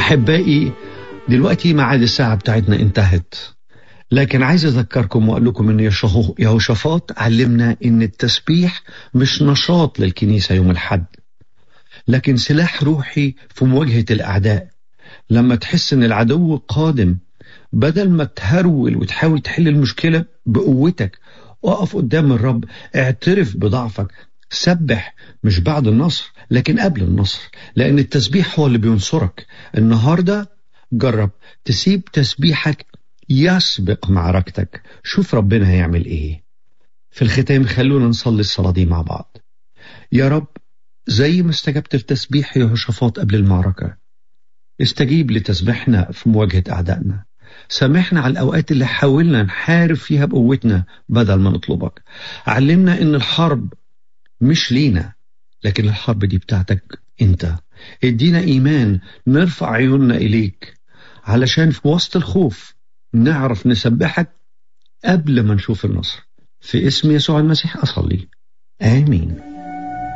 أحبائي دلوقتي ميعاد الساعة بتاعتنا انتهت لكن عايز أذكركم وأقول لكم إن يهوشافاط علمنا إن التسبيح مش نشاط للكنيسة يوم الحد لكن سلاح روحي في مواجهة الأعداء لما تحس إن العدو قادم بدل ما تهرول وتحاول تحل المشكلة بقوتك وقف قدام الرب اعترف بضعفك سبح مش بعد النصر لكن قبل النصر لأن التسبيح هو اللي بينصرك النهاردة جرب تسيب تسبيحك يسبق معركتك شوف ربنا هيعمل ايه في الختام خلونا نصلي الصلاة دي مع بعض يا رب زي ما استجبت لتسبيح يهوشافاط قبل المعركة استجيب لتسبيحنا في مواجهة أعدائنا سامحنا على الأوقات اللي حاولنا نحارب فيها بقوتنا بدل ما نطلبك علمنا إن الحرب مش لينا لكن الحرب دي بتاعتك انت ادينا ايمان نرفع عيوننا اليك علشان في وسط الخوف نعرف نسبحك قبل ما نشوف النصر في اسم يسوع المسيح اصلي امين